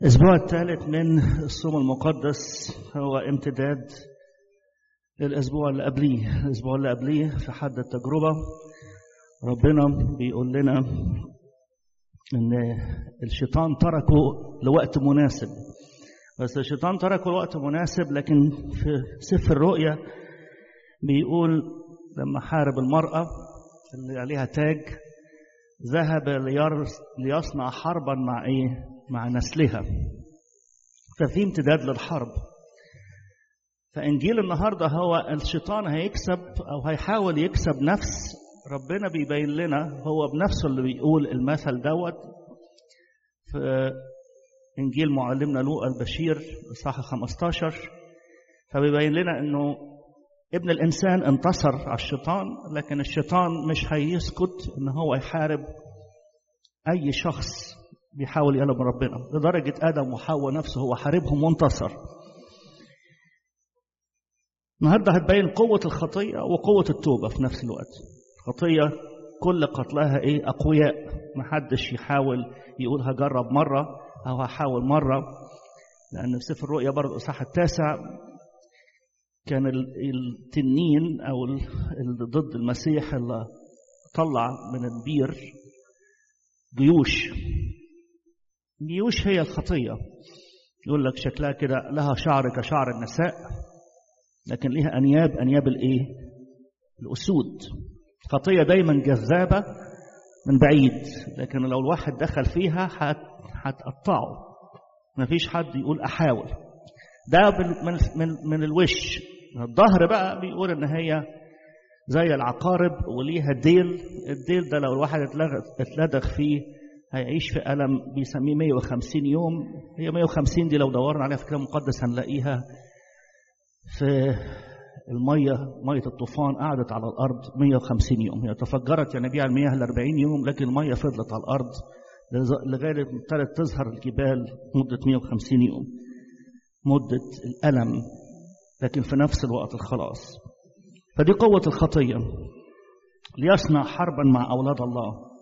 الأسبوع الثالث من الصوم المقدس هو امتداد للأسبوع اللي قبليه الأسبوع اللي قبليه في حد التجربة ربنا بيقول لنا إن الشيطان تركه لوقت مناسب بس الشيطان تركه لوقت مناسب لكن في سفر الرؤيا بيقول لما حارب المرأة اللي عليها تاج ذهب ليصنع حربا مع ايه؟ مع نسلها. ففي امتداد للحرب. فانجيل النهارده هو الشيطان هيكسب او هيحاول يكسب نفس ربنا بيبين لنا هو بنفسه اللي بيقول المثل دوت في انجيل معلمنا لوقا البشير اصحاح 15 فبيبين لنا انه ابن الانسان انتصر على الشيطان لكن الشيطان مش هيسكت ان هو يحارب اي شخص بيحاول يقلب ربنا لدرجه ادم وحواء نفسه هو حاربهم وانتصر النهارده هتبين قوه الخطيه وقوه التوبه في نفس الوقت الخطيه كل قتلها ايه اقوياء محدش يحاول يقول هجرب مره او هحاول مره لان في سفر الرؤيا برضه الاصحاح التاسع كان التنين او اللي ضد المسيح اللي طلع من البير جيوش جيوش هي الخطيه يقول لك شكلها كده لها شعر كشعر النساء لكن لها انياب انياب الايه الاسود الخطيه دايما جذابه من بعيد لكن لو الواحد دخل فيها هتقطعه مفيش حد يقول احاول ده من من من الوش الظهر بقى بيقول ان هي زي العقارب وليها ديل الديل ده لو الواحد اتلدغ فيه هيعيش في ألم بيسميه 150 يوم هي 150 دي لو دورنا عليها في الكتاب المقدس هنلاقيها في المية مية الطوفان قعدت على الأرض 150 يوم هي تفجرت يعني بيها المياه ل 40 يوم لكن المية فضلت على الأرض لغاية ما ابتدت تظهر الجبال مدة 150 يوم مدة الألم لكن في نفس الوقت الخلاص فدي قوة الخطية ليصنع حربا مع أولاد الله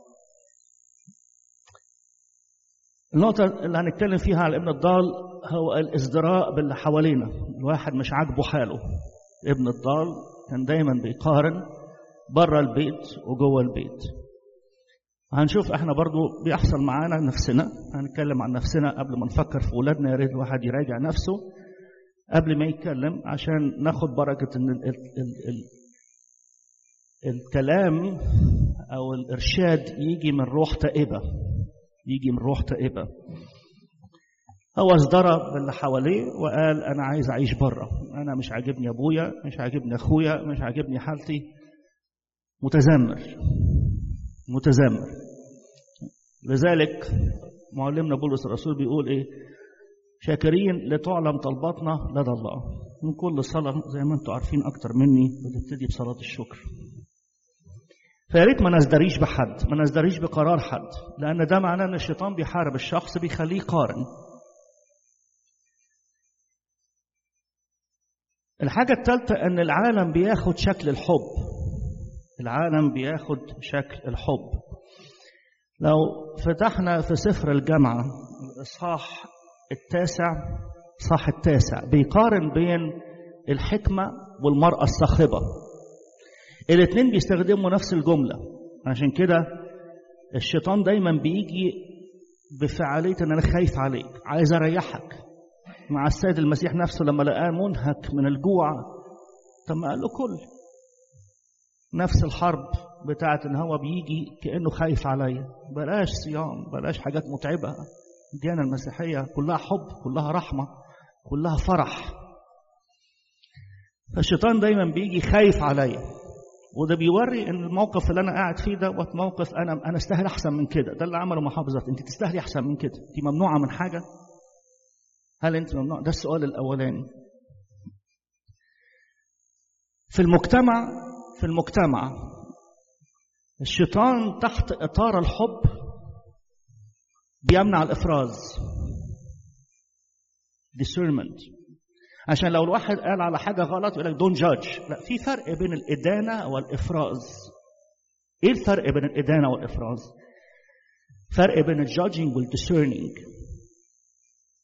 النقطة اللي هنتكلم فيها على ابن الضال هو الازدراء باللي حوالينا الواحد مش عاجبه حاله ابن الضال كان دايما بيقارن بره البيت وجوه البيت هنشوف احنا برضو بيحصل معانا نفسنا هنتكلم عن نفسنا قبل ما نفكر في اولادنا يا ريت الواحد يراجع نفسه قبل ما يتكلم عشان ناخد بركه ان ال ال ال ال الكلام او الارشاد يجي من روح تائبه يجي من روح تائبه هو ازدرى باللي حواليه وقال انا عايز اعيش بره انا مش عاجبني ابويا مش عاجبني اخويا مش عاجبني حالتي متذمر متذمر لذلك معلمنا بولس الرسول بيقول ايه شاكرين لتعلم طلباتنا لدى الله من كل صلاة زي ما انتم عارفين أكتر مني بتبتدي بصلاة الشكر فيا ريت ما نزدريش بحد ما نزدريش بقرار حد لأن ده معناه إن الشيطان بيحارب الشخص بيخليه يقارن الحاجة الثالثة أن العالم بياخد شكل الحب العالم بياخد شكل الحب لو فتحنا في سفر الجامعة الإصحاح التاسع صح التاسع بيقارن بين الحكمة والمرأة الصاخبة الاثنين بيستخدموا نفس الجملة عشان كده الشيطان دايما بيجي بفعالية ان انا خايف عليك عايز اريحك مع السيد المسيح نفسه لما لقاه منهك من الجوع طب ما قال له كل نفس الحرب بتاعت ان هو بيجي كانه خايف عليا بلاش صيام بلاش حاجات متعبه الديانة المسيحية كلها حب كلها رحمة كلها فرح فالشيطان دايما بيجي خايف عليا وده بيوري ان الموقف اللي انا قاعد فيه ده موقف انا انا استاهل احسن من كده ده اللي عمله محافظة انت تستاهلي احسن من كده انت ممنوعه من حاجه هل انت ممنوع ده السؤال الاولاني في المجتمع في المجتمع الشيطان تحت اطار الحب بيمنع الافراز discernment عشان لو الواحد قال على حاجه غلط يقول لك دون جادج لا في فرق بين الادانه والافراز ايه الفرق بين الادانه والافراز فرق بين الجادجنج والديسيرنينج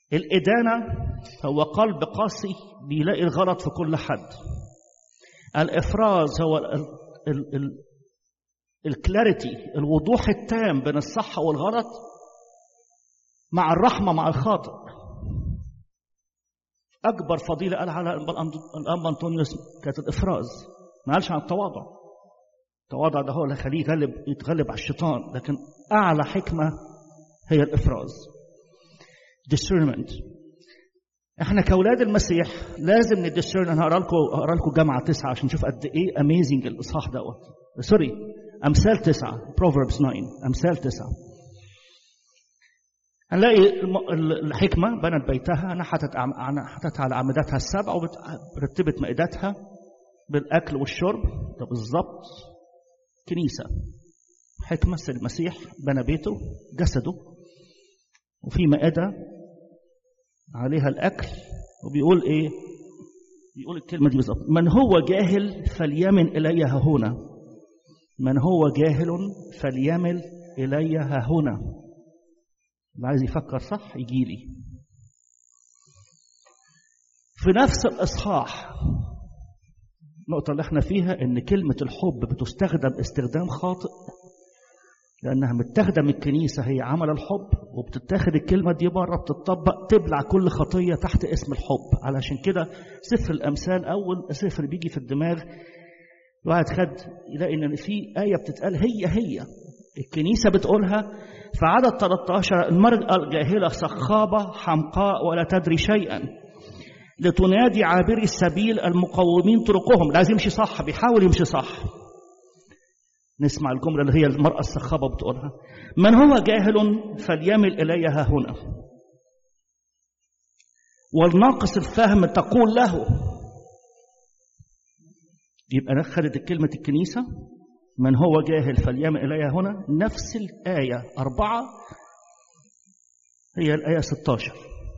الإدانة هو قلب قاسي بيلاقي الغلط في كل حد الإفراز هو ال ال ال الكلاريتي الوضوح التام بين الصح والغلط مع الرحمة مع الخاطئ أكبر فضيلة قال على الأنبا أنطونيوس كانت الإفراز ما قالش عن التواضع التواضع ده هو اللي يخليه يغلب يتغلب على الشيطان لكن أعلى حكمة هي الإفراز discernment احنا كاولاد المسيح لازم ندسرن انا هقرا لكم هقرا لكم جامعه تسعه عشان نشوف قد ايه اميزنج الاصحاح دوت سوري امثال تسعه بروفربس 9 امثال تسعه هنلاقي الحكمة بنت بيتها نحتت نحتت على أعمدتها السبع ورتبت مائدتها بالأكل والشرب ده بالظبط كنيسة حكمة سيد المسيح بنى بيته جسده وفي مائدة عليها الأكل وبيقول إيه؟ بيقول الكلمة دي بالظبط من هو جاهل فليمن إلي هنا من هو جاهل فليمل إلي هنا اللي عايز يفكر صح يجي لي في نفس الإصحاح النقطة اللي احنا فيها إن كلمة الحب بتستخدم استخدام خاطئ لأنها متاخدة من الكنيسة هي عمل الحب وبتتاخد الكلمة دي بره بتطبق تبلع كل خطية تحت اسم الحب علشان كده سفر الأمثال أول سفر بيجي في الدماغ الواحد خد يلاقي إن في آية بتتقال هي هي الكنيسة بتقولها في عدد 13 المرأة الجاهلة سخابة حمقاء ولا تدري شيئا لتنادي عابري السبيل المقومين طرقهم لازم يمشي صح بيحاول يمشي صح نسمع الجملة اللي هي المرأة السخابة بتقولها من هو جاهل فليمل إلي ها هنا والناقص الفهم تقول له يبقى خدت كلمة الكنيسة من هو جاهل فليمل إلي هنا نفس الآية أربعة هي الآية 16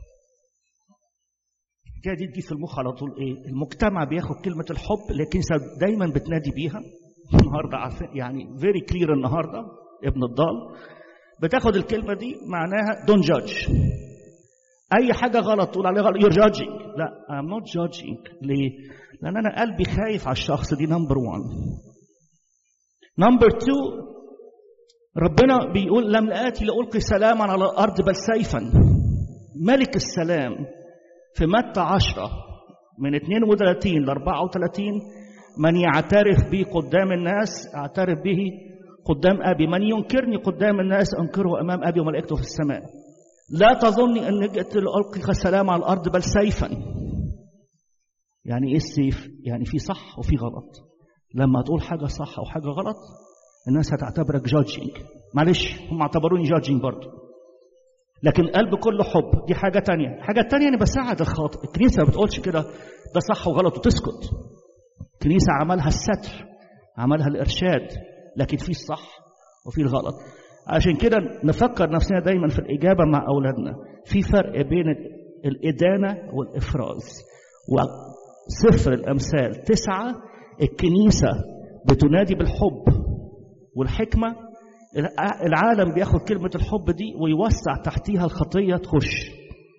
الحكايه دي تجي في المخ على طول ايه؟ المجتمع بياخد كلمه الحب لكن دايما بتنادي بيها النهارده عارفين يعني فيري كلير النهارده ابن الضال بتاخد الكلمه دي معناها دون جادج اي حاجه غلط تقول عليها غلط يور جادجينج لا I'm not judging ليه؟ لان انا قلبي خايف على الشخص دي نمبر 1 نمبر 2 ربنا بيقول لم آتي لألقي سلاما على الأرض بل سيفا ملك السلام في متى عشرة من 32 ل 34 من يعترف بي قدام الناس اعترف به قدام أبي من ينكرني قدام الناس أنكره أمام أبي وملائكته في السماء لا تظني أن جئت لألقي السلام على الأرض بل سيفا يعني إيه السيف؟ يعني في صح وفي غلط لما تقول حاجة صح أو حاجة غلط الناس هتعتبرك جادجينج معلش هم اعتبروني جادجينج برضه لكن القلب كله حب دي حاجة تانية الحاجة التانية أنا بساعد الخاطئ الكنيسة ما بتقولش كده ده صح وغلط وتسكت الكنيسة عملها الستر عملها الإرشاد لكن في الصح وفي الغلط عشان كده نفكر نفسنا دايما في الإجابة مع أولادنا في فرق بين الإدانة والإفراز وسفر الأمثال تسعة الكنيسة بتنادي بالحب والحكمة العالم بياخد كلمة الحب دي ويوسع تحتيها الخطية تخش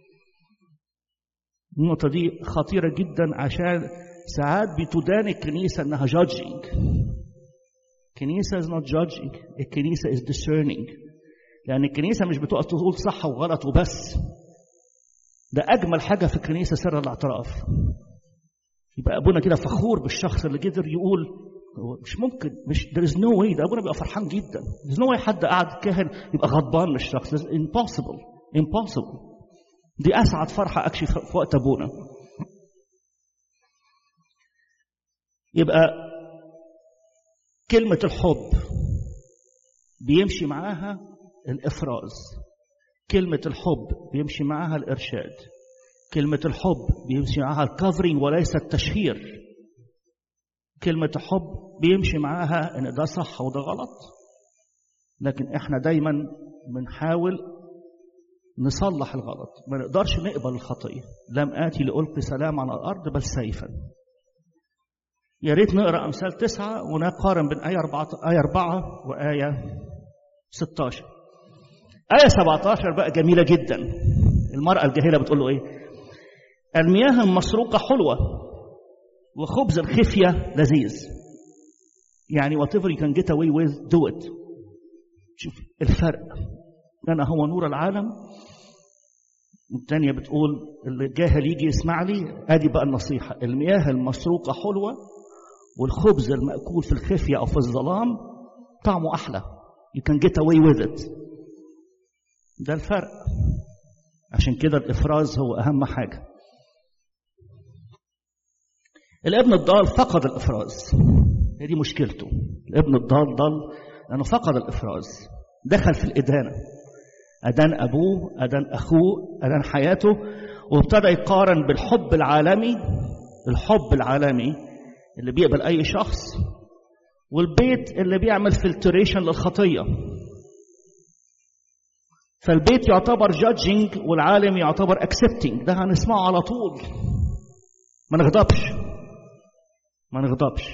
النقطة دي خطيرة جدا عشان ساعات بتدان الكنيسة انها judging الكنيسة is not judging الكنيسة is discerning لأن الكنيسة مش بتقف تقول صح وغلط وبس ده أجمل حاجة في الكنيسة سر الاعتراف يبقى أبونا كده فخور بالشخص اللي قدر يقول مش ممكن مش there is no way ده ابونا بيبقى فرحان جدا there is no way حد قاعد كاهن يبقى غضبان من الشخص It's impossible impossible دي اسعد فرحه اكشي في وقت ابونا يبقى كلمة الحب بيمشي معاها الإفراز كلمة الحب بيمشي معاها الإرشاد كلمة الحب بيمشي معاها الكفرينج وليس التشهير كلمة حب بيمشي معاها ان ده صح وده غلط لكن احنا دايما بنحاول نصلح الغلط ما نقدرش نقبل الخطية لم آتي لألقي سلام على الأرض بل سيفا يا ريت نقرا امثال تسعه ونقارن بين ايه أربعة ايه أربعة وايه 16 ايه 17 بقى جميله جدا المرأة الجاهلة بتقول له إيه المياه المسروقة حلوة وخبز الخفية لذيذ يعني whatever you can get away with do it شوف الفرق أنا هو نور العالم والتانية بتقول اللي جاهل يجي يسمع لي ادي بقى النصيحة المياه المسروقة حلوة والخبز المأكول في الخفية أو في الظلام طعمه أحلى you can get away with it ده الفرق عشان كده الإفراز هو أهم حاجة الابن الضال فقد الإفراز هي دي مشكلته الابن الضال ضل لأنه فقد الإفراز دخل في الإدانة أدان أبوه أدان أخوه أدان حياته وابتدى يقارن بالحب العالمي الحب العالمي اللي بيقبل أي شخص والبيت اللي بيعمل فلتريشن للخطية فالبيت يعتبر جادجينج والعالم يعتبر اكسبتنج ده هنسمعه على طول ما نغضبش ما نغضبش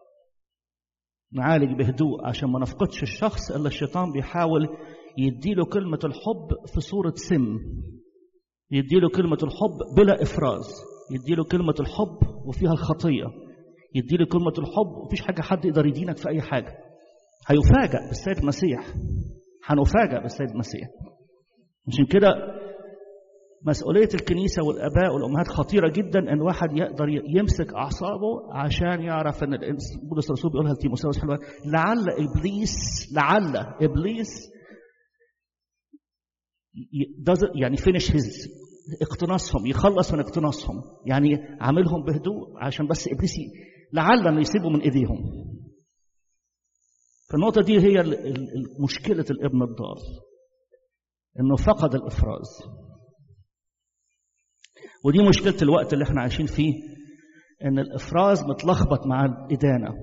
نعالج بهدوء عشان ما نفقدش الشخص الا الشيطان بيحاول يديله كلمة الحب في صورة سم يديله كلمة الحب بلا إفراز يديله كلمة الحب وفيها الخطية يديله كلمة الحب ومفيش حاجة حد يقدر يدينك في أي حاجة هيفاجأ بالسيد المسيح هنفاجأ بالسيد المسيح عشان كده مسؤولية الكنيسة والآباء والأمهات خطيرة جدا أن واحد يقدر يمسك أعصابه عشان يعرف أن بولس الرسول بيقولها لتيموثاوس حلوة لعل إبليس لعل إبليس يعني فينش هيز اقتناصهم يخلص من اقتناصهم يعني عاملهم بهدوء عشان بس ابليس لعل انه يسيبوا من ايديهم فالنقطه دي هي مشكله الابن الضال انه فقد الافراز ودي مشكله الوقت اللي احنا عايشين فيه ان الافراز متلخبط مع الادانه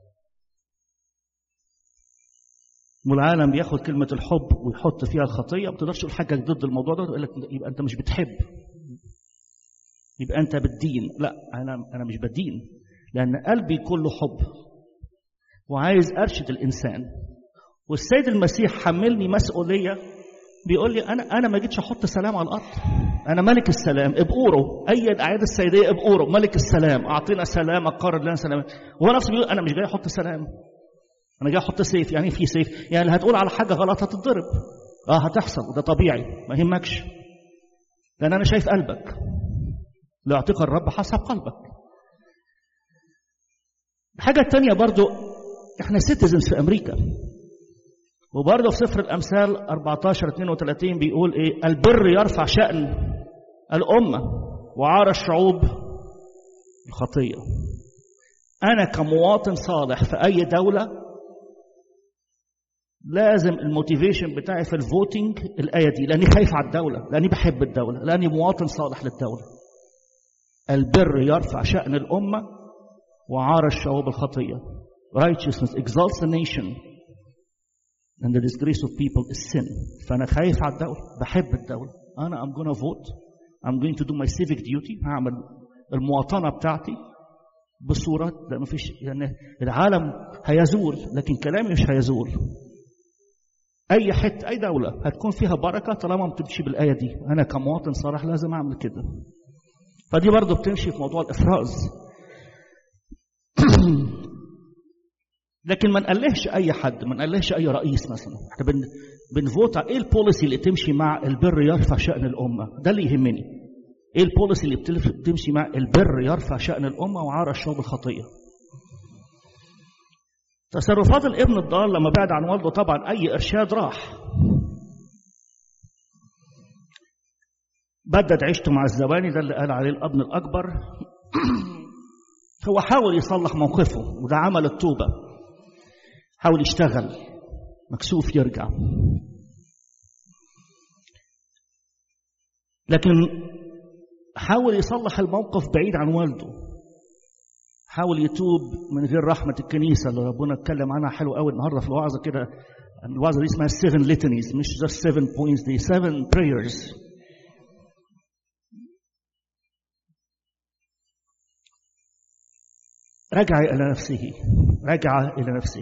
والعالم بياخد كلمة الحب ويحط فيها الخطية ما تقدرش تقول حاجة ضد الموضوع ده يقول لك يبقى أنت مش بتحب يبقى أنت بتدين لا أنا أنا مش بدين لأن قلبي كله حب وعايز أرشد الإنسان والسيد المسيح حملني مسؤولية بيقول لي أنا أنا ما جيتش أحط سلام على الأرض أنا ملك السلام ابقوره أي الأعياد السيدية ابقوره ملك السلام أعطينا سلام أقرر لنا سلام هو نفسه بيقول أنا مش جاي أحط سلام انا جاي احط سيف يعني في سيف يعني اللي هتقول على حاجه غلط هتتضرب اه هتحصل وده طبيعي ما يهمكش لان انا شايف قلبك لا يعطيك الرب حسب قلبك الحاجه الثانيه برضو احنا سيتيزنز في امريكا وبرضه في سفر الامثال 14 32 بيقول ايه البر يرفع شان الامه وعار الشعوب الخطيه انا كمواطن صالح في اي دوله لازم الموتيفيشن بتاعي في الفوتنج الآية دي لأني خايف على الدولة لأني بحب الدولة لأني مواطن صالح للدولة البر يرفع شأن الأمة وعار الشعوب الخطية righteousness exalts the nation and the disgrace of people is sin فأنا خايف على الدولة بحب الدولة أنا I'm gonna vote I'm going to do my civic duty هعمل المواطنة بتاعتي بصورة لا مفيش يعني العالم هيزول لكن كلامي مش هيزول اي حته اي دوله هتكون فيها بركه طالما بتمشي بالايه دي انا كمواطن صالح لازم اعمل كده فدي برضه بتمشي في موضوع الافراز لكن ما نقلهش اي حد ما نقلهش اي رئيس مثلا احنا بن بنفوت على ايه البوليسي اللي تمشي مع البر يرفع شان الامه ده اللي يهمني ايه البوليسي اللي بتمشي مع البر يرفع شان الامه وعار الشعوب الخطيه تصرفات الابن الضال لما بعد عن والده طبعا اي ارشاد راح بدد عيشته مع الزواني ده اللي قال عليه الابن الاكبر هو حاول يصلح موقفه وده عمل التوبه حاول يشتغل مكسوف يرجع لكن حاول يصلح الموقف بعيد عن والده حاول يتوب من غير رحمة الكنيسة اللي ربنا اتكلم عنها حلو قوي النهاردة في الوعظة كده الوعظة دي اسمها 7 litanies مش just 7 points دي 7 prayers رجع إلى نفسه رجع إلى نفسه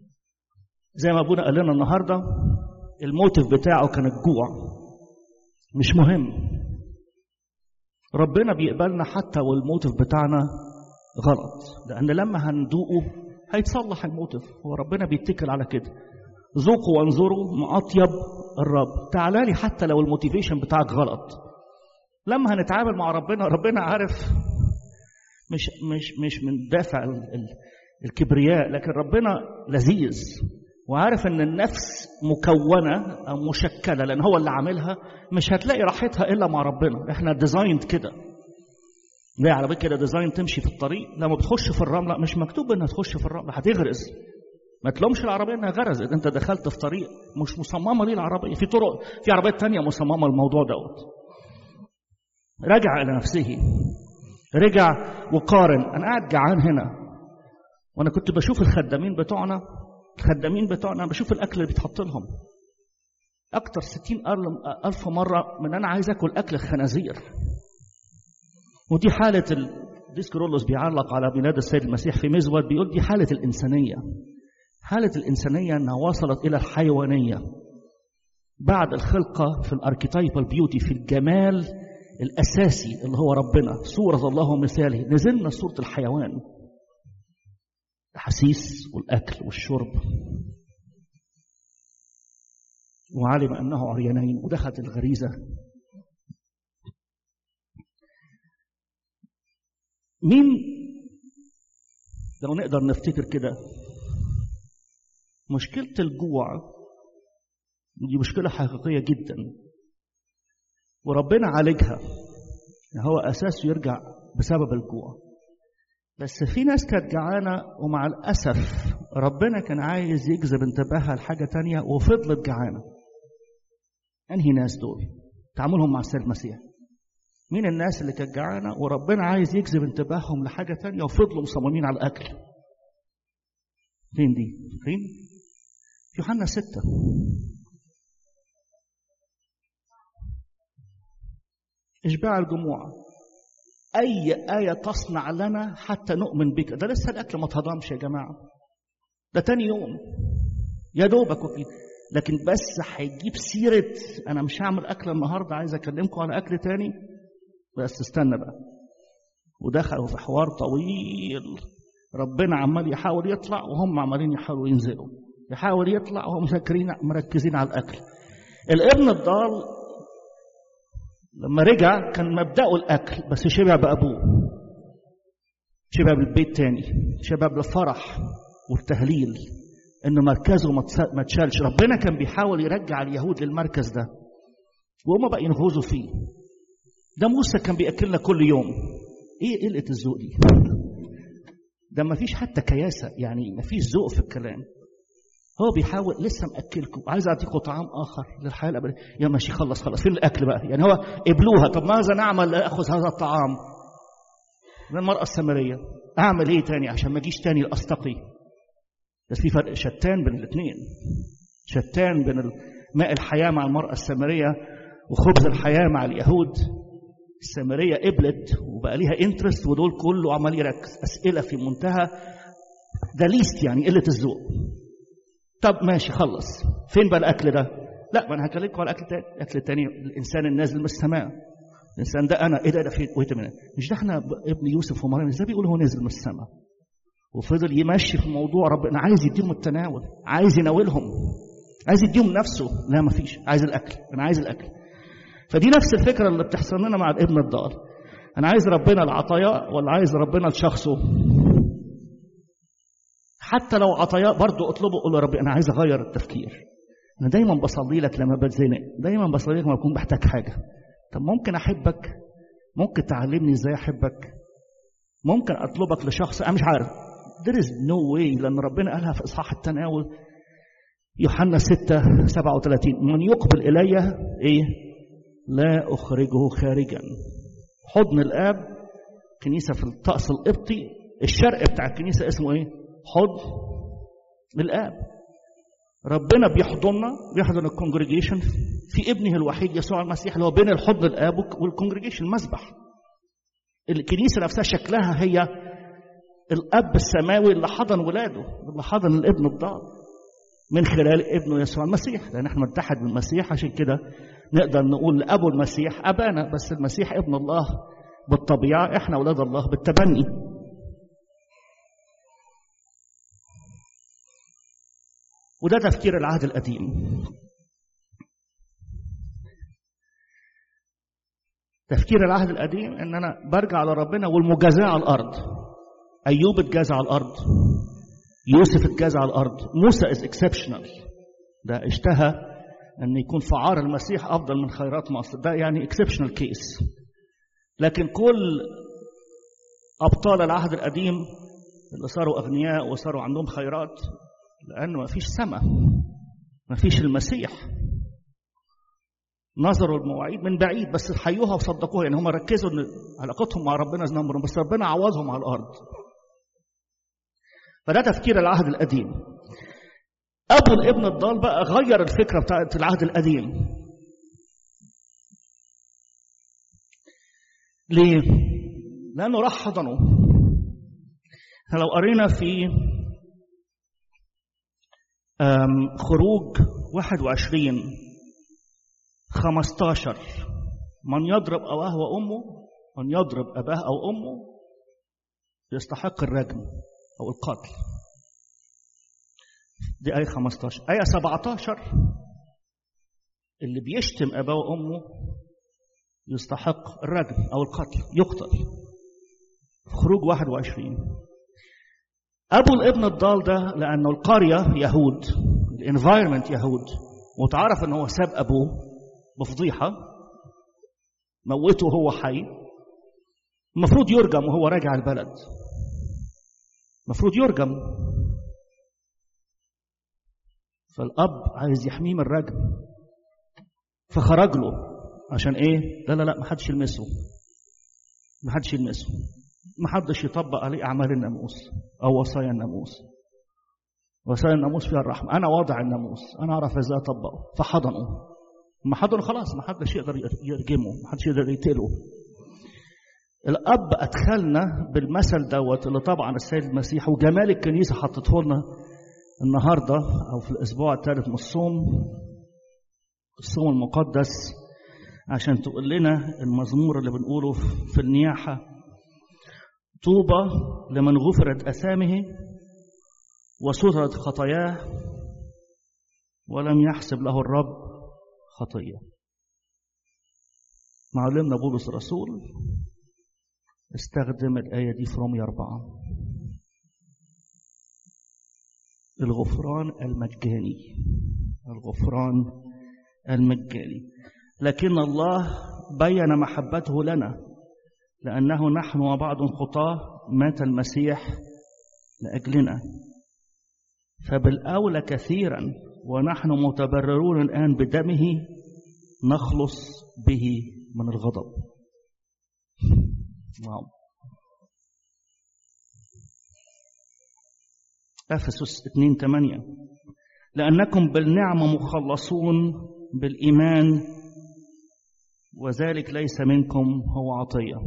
زي ما أبونا قال لنا النهاردة الموتيف بتاعه كان الجوع مش مهم ربنا بيقبلنا حتى والموتف بتاعنا غلط لأن لما هندوقه هيتصلح الموتف هو ربنا بيتكل على كده ذوقوا وانظروا ما أطيب الرب تعالى لي حتى لو الموتيفيشن بتاعك غلط لما هنتعامل مع ربنا ربنا عارف مش مش مش من دافع ال ال الكبرياء لكن ربنا لذيذ وعارف ان النفس مكونه او مشكله لان هو اللي عاملها مش هتلاقي راحتها الا مع ربنا احنا ديزايند كده زي عربيه كده ديزاين تمشي في الطريق لما بتخش في الرمله مش مكتوب انها تخش في الرمله هتغرز ما تلومش العربيه انها غرزت انت دخلت في طريق مش مصممه ليه العربيه في طرق في عربيات تانية مصممه الموضوع دوت رجع الى نفسه رجع وقارن انا قاعد جعان هنا وانا كنت بشوف الخدامين بتوعنا الخدامين بتوعنا بشوف الاكل اللي بيتحط لهم اكتر ستين الف مره من انا عايز اكل اكل الخنازير ودي حاله الديسكرولوس بيعلق على ميلاد السيد المسيح في مزود بيقول دي حاله الانسانيه حاله الانسانيه انها وصلت الى الحيوانيه بعد الخلقه في الاركيتايبال بيوتي في الجمال الاساسي اللي هو ربنا صوره الله ومثاله نزلنا صوره الحيوان الحسيس والاكل والشرب وعلم انه عريانين ودخلت الغريزه مين لو نقدر نفتكر كده مشكله الجوع دي مشكله حقيقيه جدا وربنا عالجها هو اساسه يرجع بسبب الجوع بس في ناس كانت جعانه ومع الاسف ربنا كان عايز يجذب انتباهها لحاجه تانية وفضلت جعانه انهي ناس دول تعاملهم مع السيد المسيح مين الناس اللي كانت جعانه وربنا عايز يجذب انتباههم لحاجه تانية وفضلوا مصممين على الاكل فين دي فين في يوحنا ستة إشباع الجموع أي آية تصنع لنا حتى نؤمن بك ده لسه الأكل ما اتهضمش يا جماعة ده تاني يوم يا دوبك وفي لكن بس هيجيب سيرة أنا مش هعمل أكل النهاردة عايز أكلمكم على أكل تاني بس استنى بقى ودخلوا في حوار طويل ربنا عمال يحاول يطلع وهم عمالين يحاولوا ينزلوا يحاول يطلع وهم مسكرين مركزين على الأكل الابن الضال لما رجع كان مبدأه الأكل بس شبع بأبوه شبع بالبيت تاني شبع بالفرح والتهليل إنه مركزه ما تشالش ربنا كان بيحاول يرجع اليهود للمركز ده وهم بقى ينغزوا فيه ده موسى كان بيأكلنا كل يوم ايه قلة الذوق دي ده ما فيش حتى كياسة يعني ما فيش ذوق في الكلام هو بيحاول لسه مأكلكم عايز أعطيكم طعام آخر للحياة الأبدية يا ماشي خلص خلص فين الأكل بقى يعني هو قبلوها طب ماذا نعمل لأخذ هذا الطعام من المرأة السامرية أعمل إيه تاني عشان ما أجيش تاني أستقي بس في فرق شتان بين الاثنين شتان بين ماء الحياة مع المرأة السامرية وخبز الحياة مع اليهود السامرية قبلت وبقى ليها انترست ودول كله عمال يركز أسئلة في منتهى ده ليست يعني قلة الذوق طب ماشي خلص فين بقى الاكل ده لا ما انا هكلمكم على الاكل تاني الاكل التاني الانسان النازل من السماء الانسان ده انا ايه ده ده فين ويت من مش ده احنا ابن يوسف ومريم ازاي بيقول هو نزل من السماء وفضل يمشي في موضوع ربنا عايز يديهم التناول عايز يناولهم عايز يديهم نفسه لا ما فيش عايز الاكل انا عايز الاكل فدي نفس الفكره اللي بتحصل لنا مع الابن الضال انا عايز ربنا العطايا ولا عايز ربنا لشخصه حتى لو عطايا برضه اطلبه قول يا ربي انا عايز اغير التفكير انا دايما بصلي لك لما بتزنق دايما بصلي لك لما بكون بحتاج حاجه طب ممكن احبك ممكن تعلمني ازاي احبك ممكن اطلبك لشخص انا مش عارف there is no way لان ربنا قالها في اصحاح التناول يوحنا 6 37 من يقبل الي ايه لا اخرجه خارجا حضن الاب كنيسه في الطقس القبطي الشرق بتاع الكنيسه اسمه ايه حضن الاب ربنا بيحضننا بيحضن الكونجريجيشن في ابنه الوحيد يسوع المسيح اللي هو بين الحضن الاب والكونجريجيشن المسبح الكنيسه نفسها شكلها هي الاب السماوي اللي حضن ولاده اللي حضن الابن الضال من خلال ابنه يسوع المسيح لان احنا نتحد بالمسيح عشان كده نقدر نقول لأبو المسيح أبانا بس المسيح ابن الله بالطبيعة إحنا أولاد الله بالتبني وده تفكير العهد القديم تفكير العهد القديم ان انا برجع لربنا والمجازاه على الارض ايوب اتجازى على الارض يوسف اتجازى على الارض موسى از اكسبشنال ده اشتهى ان يكون فعار المسيح افضل من خيرات مصر ده يعني اكسبشنال كيس لكن كل ابطال العهد القديم اللي صاروا اغنياء وصاروا عندهم خيرات لانه ما فيش سماء ما فيش المسيح نظروا المواعيد من بعيد بس حيوها وصدقوها يعني هم ركزوا ان علاقتهم مع ربنا نمر بس ربنا عوضهم على الارض فده تفكير العهد القديم ابو الابن الضال بقى غير الفكره بتاعت العهد القديم ليه لانه راح حضنه احنا لو قرينا في خروج 21 15 من يضرب أباه وأمه من يضرب أباه أو أمه يستحق الرجم أو القتل دي آية 15 آية 17 اللي بيشتم أباه وأمه يستحق الرجم أو القتل يقتل خروج 21 أبو الابن الضال ده لأنه القرية يهود الانفايرمنت يهود وتعرف أنه هو ساب أبوه بفضيحة موته هو حي المفروض يرجم وهو راجع البلد المفروض يرجم فالأب عايز يحميه من الرجم فخرج له عشان ايه لا لا لا ما حدش يلمسه ما حدش يلمسه ما حدش يطبق عليه اعمال الناموس او وصايا الناموس وصايا الناموس فيها الرحمه انا واضع الناموس انا اعرف ازاي اطبقه فحضنه ما حضنه خلاص ما حدش يقدر يرجمه ما حدش يقدر يقتله الاب ادخلنا بالمثل دوت اللي طبعا السيد المسيح وجمال الكنيسه حطته لنا النهارده او في الاسبوع الثالث من الصوم الصوم المقدس عشان تقول لنا المزمور اللي بنقوله في النياحه طوبى لمن غفرت اثامه وسترت خطاياه ولم يحسب له الرب خطيه معلمنا بولس الرسول استخدم الآية دي في رومية أربعة الغفران المجاني الغفران المجاني لكن الله بين محبته لنا لأنه نحن وبعض خطاة مات المسيح لأجلنا فبالأولى كثيرا ونحن متبررون الآن بدمه نخلص به من الغضب واو أفسس 2 8 لأنكم بالنعمة مخلصون بالإيمان وذلك ليس منكم هو عطية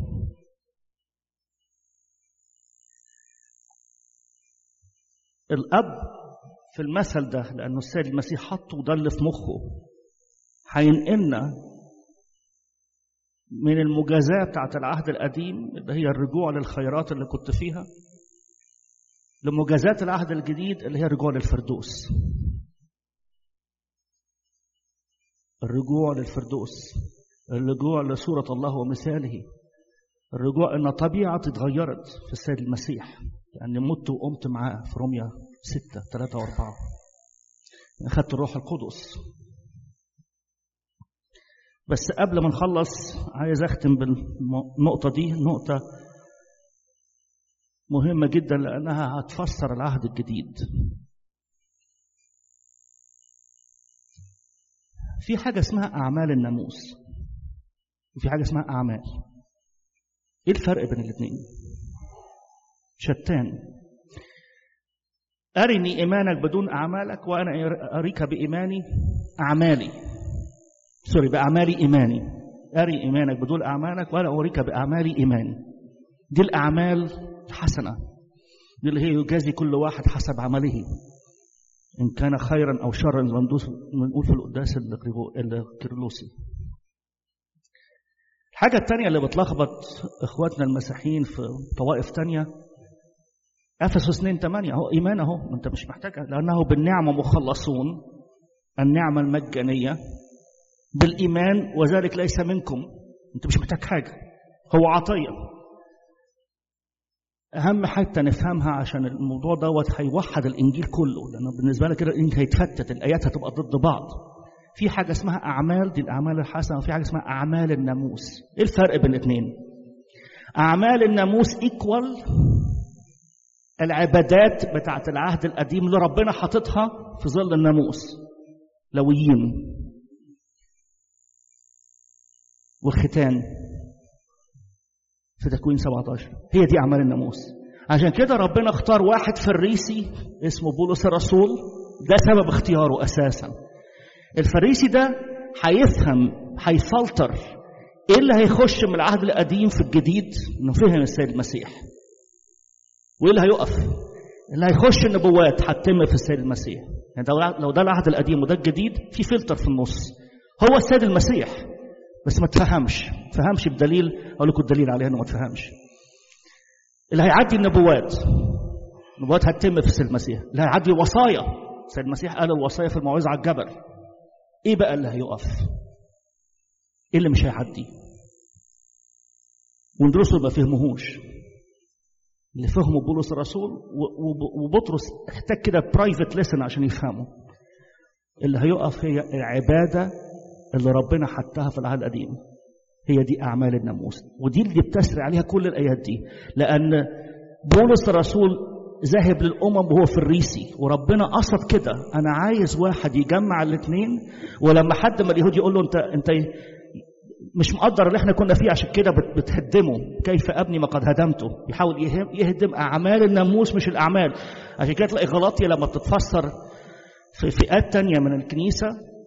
الأب في المثل ده لأنه السيد المسيح حطه وده اللي في مخه هينقلنا من المجازاة بتاعت العهد القديم اللي هي الرجوع للخيرات اللي كنت فيها لمجازاة العهد الجديد اللي هي الرجوع للفردوس الرجوع للفردوس الرجوع لصورة الله ومثاله الرجوع ان طبيعتي اتغيرت في السيد المسيح لاني مت وقمت معاه في روميا ستة ثلاثة وأربعة أخذت الروح القدس بس قبل ما نخلص عايز أختم بالنقطة دي نقطة مهمة جدا لأنها هتفسر العهد الجديد في حاجة اسمها أعمال الناموس وفي حاجة اسمها أعمال إيه الفرق بين الاثنين؟ شتان أرني إيمانك بدون أعمالك وأنا أريك بإيماني أعمالي سوري بأعمالي إيماني أري إيمانك بدون أعمالك وأنا أريك بأعمالي إيماني دي الأعمال الحسنة دي اللي هي يجازي كل واحد حسب عمله إن كان خيرا أو شرا بنقول في القداس الكيرلوسي الحاجة التانية اللي بتلخبط إخواتنا المسيحيين في طوائف تانية أفسس 2 8 هو إيمان أهو أنت مش محتاج لأنه بالنعمة مخلصون النعمة المجانية بالإيمان وذلك ليس منكم أنت مش محتاج حاجة هو عطية أهم حتة نفهمها عشان الموضوع دوت هيوحد الإنجيل كله لأنه بالنسبة لك كده الإنجيل هيتفتت الآيات هتبقى ضد بعض في حاجة اسمها أعمال دي الأعمال الحسنة وفي حاجة اسمها أعمال الناموس إيه الفرق بين الاثنين؟ أعمال الناموس إيكوال العبادات بتاعت العهد القديم اللي ربنا حاططها في ظل الناموس لويين والختان في تكوين 17 هي دي أعمال الناموس عشان كده ربنا اختار واحد فريسي اسمه بولس الرسول ده سبب اختياره أساسا الفريسي ده هيفهم هيفلتر ايه اللي هيخش من العهد القديم في الجديد انه فهم السيد المسيح وايه اللي هيقف اللي هيخش النبوات هتتم في السيد المسيح يعني لو ده العهد القديم وده الجديد في فلتر في النص هو السيد المسيح بس ما تفهمش ما تفهمش بدليل اقول لكم الدليل عليها انه ما تفهمش اللي هيعدي النبوات النبوات هتتم في السيد المسيح اللي هيعدي وصايا السيد المسيح قال الوصايا في الموعظه على الجبل ايه بقى اللي هيقف ايه اللي مش هيعدي وندرسه ما فهمهوش اللي فهمه بولس الرسول وبطرس احتاج كده برايفت ليسن عشان يفهمه اللي هيقف هي العباده اللي ربنا حطها في العهد القديم هي دي اعمال الناموس ودي اللي بتسري عليها كل الايات دي لان بولس الرسول ذاهب للامم وهو في الريسي وربنا قصد كده انا عايز واحد يجمع الاثنين ولما حد من اليهود يقول له انت انت مش مقدر اللي احنا كنا فيه عشان كده بتهدمه كيف ابني ما قد هدمته يحاول يهدم اعمال الناموس مش الاعمال عشان كده تلاقي غلطيه لما بتتفسر في فئات تانية من الكنيسه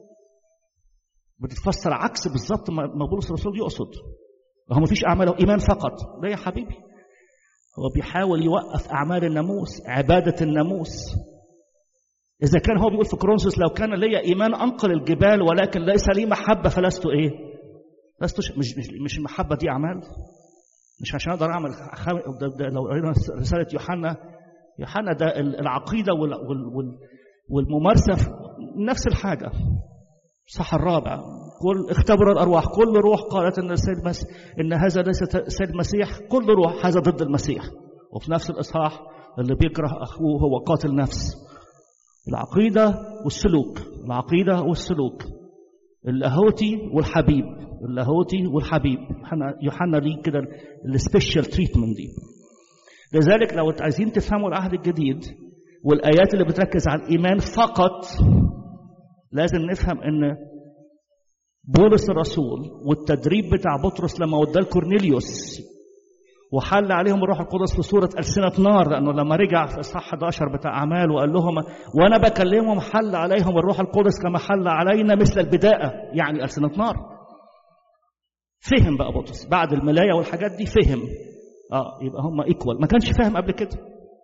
بتتفسر عكس بالظبط ما بولس الرسول يقصد هو ما فيش اعمال ايمان فقط لا يا حبيبي هو بيحاول يوقف اعمال الناموس عباده الناموس اذا كان هو بيقول في كرونسوس لو كان لي ايمان انقل الجبال ولكن ليس لي محبه فلست ايه لست مش مش, مش المحبه دي اعمال مش عشان اقدر اعمل ده ده لو قرينا رساله يوحنا يوحنا ده العقيده وال وال والممارسه نفس الحاجه صح الرابع كل اختبر الارواح كل روح قالت ان السيد المسيح ان هذا ليس السيد المسيح كل روح هذا ضد المسيح وفي نفس الاصحاح اللي بيكره اخوه هو قاتل نفس العقيده والسلوك العقيده والسلوك اللاهوتي والحبيب اللاهوتي والحبيب يوحنا ليه كده السبيشال تريتمنت دي لذلك لو عايزين تفهموا العهد الجديد والايات اللي بتركز على الايمان فقط لازم نفهم ان بولس الرسول والتدريب بتاع بطرس لما وداه لكورنيليوس وحل عليهم الروح القدس في صورة ألسنة نار لأنه لما رجع في إصحاح 11 بتاع أعمال وقال لهم وأنا بكلمهم حل عليهم الروح القدس كما حل علينا مثل البداءة يعني ألسنة نار فهم بقى بطرس بعد الملاية والحاجات دي فهم اه يبقى هم ايكوال ما كانش فاهم قبل كده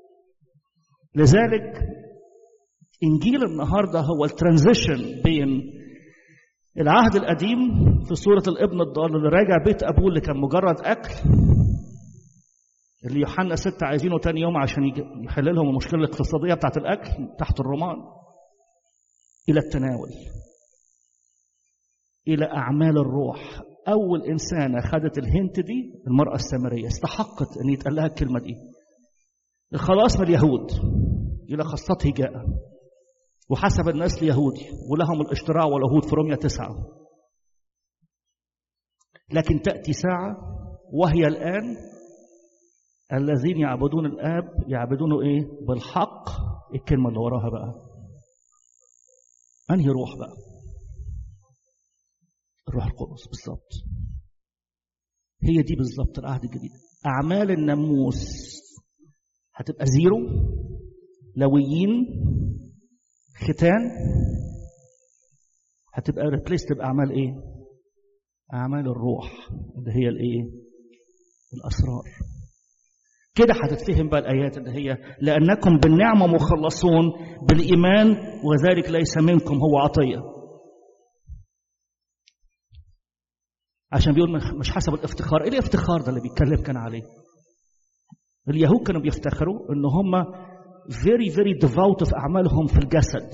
لذلك انجيل النهارده هو الترانزيشن بين العهد القديم في صورة الابن الضال اللي راجع بيت أبوه اللي كان مجرد أكل اللي يوحنا ستة عايزينه تاني يوم عشان يحل لهم المشكلة الاقتصادية بتاعت الأكل تحت الرومان إلى التناول إلى أعمال الروح أول إنسانة خدت الهنت دي المرأة السامرية استحقت أن يتقال لها الكلمة دي الخلاص من اليهود إلى خاصته جاء وحسب الناس اليهودي ولهم الاشتراع واليهود في رومية تسعة لكن تأتي ساعة وهي الآن الذين يعبدون الآب يعبدونه إيه بالحق الكلمة اللي وراها بقى أنهي روح بقى الروح القدس بالظبط هي دي بالظبط العهد الجديد أعمال الناموس هتبقى زيرو لويين ختان هتبقى ريبليست بأعمال إيه؟ أعمال الروح اللي هي الإيه؟ الأسرار كده هتتفهم بقى الآيات اللي هي لأنكم بالنعمة مخلصون بالإيمان وذلك ليس منكم هو عطية عشان بيقول مش حسب الافتخار ايه الافتخار ده اللي بيتكلم كان عليه اليهود كانوا بيفتخروا ان هم very very devout في اعمالهم في الجسد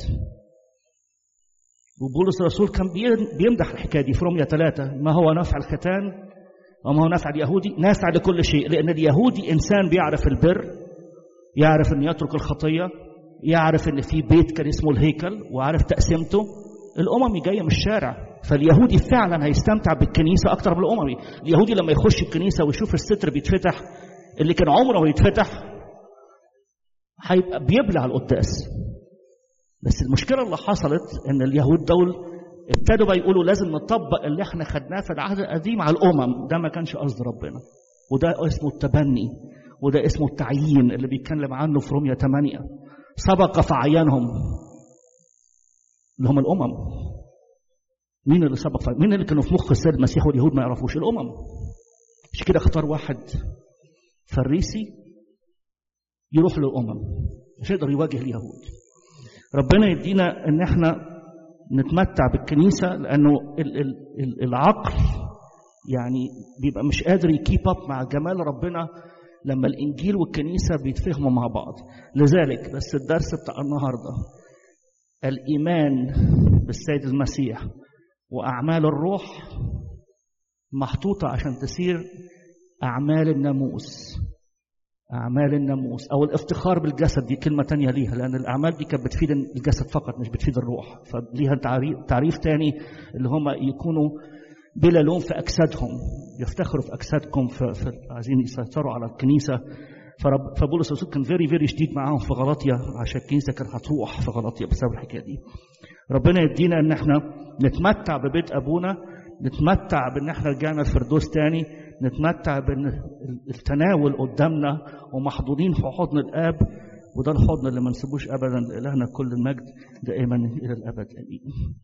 وبولس الرسول كان بيمدح الحكايه دي في روميا ثلاثة ما هو نفع الختان وما هو نفع اليهودي نافع لكل شيء لان اليهودي انسان بيعرف البر يعرف انه يترك الخطيه يعرف ان في بيت كان اسمه الهيكل وعارف تقسيمته الاممي جايه من الشارع فاليهودي فعلا هيستمتع بالكنيسه اكتر من الاممي اليهودي لما يخش الكنيسه ويشوف الستر بيتفتح اللي كان عمره ما يتفتح هيبقى بيبلع القداس بس المشكله اللي حصلت ان اليهود دول ابتدوا بقى يقولوا لازم نطبق اللي احنا خدناه في العهد القديم على الامم ده ما كانش قصد ربنا وده اسمه التبني وده اسمه التعيين اللي بيتكلم عنه في روميا 8 سبق في عيانهم اللي هم الامم مين اللي سبق في مين اللي كانوا في مخ السيد المسيح واليهود ما يعرفوش الامم مش كده اختار واحد فريسي يروح للامم مش يقدر يواجه اليهود ربنا يدينا ان احنا نتمتع بالكنيسة لأنه العقل يعني بيبقى مش قادر يكيب اب مع جمال ربنا لما الإنجيل والكنيسة بيتفهموا مع بعض لذلك بس الدرس بتاع النهاردة الإيمان بالسيد المسيح وأعمال الروح محطوطة عشان تسير أعمال الناموس أعمال الناموس أو الافتخار بالجسد دي كلمة تانية ليها لأن الأعمال دي كانت بتفيد الجسد فقط مش بتفيد الروح فليها تعريف, تعريف تاني اللي هم يكونوا بلا لوم في أجسادهم يفتخروا في أجسادكم في, في عايزين يسيطروا على الكنيسة فرب فبولس الرسول كان فيري فيري شديد معاهم في غلطية عشان الكنيسة كانت هتروح في غلطية بسبب الحكاية دي ربنا يدينا ان احنا نتمتع ببيت ابونا نتمتع بان احنا رجعنا الفردوس تاني نتمتع بان التناول قدامنا ومحضورين في حضن الاب وده الحضن اللي ما نسيبوش ابدا لالهنا كل المجد دائما الى الابد امين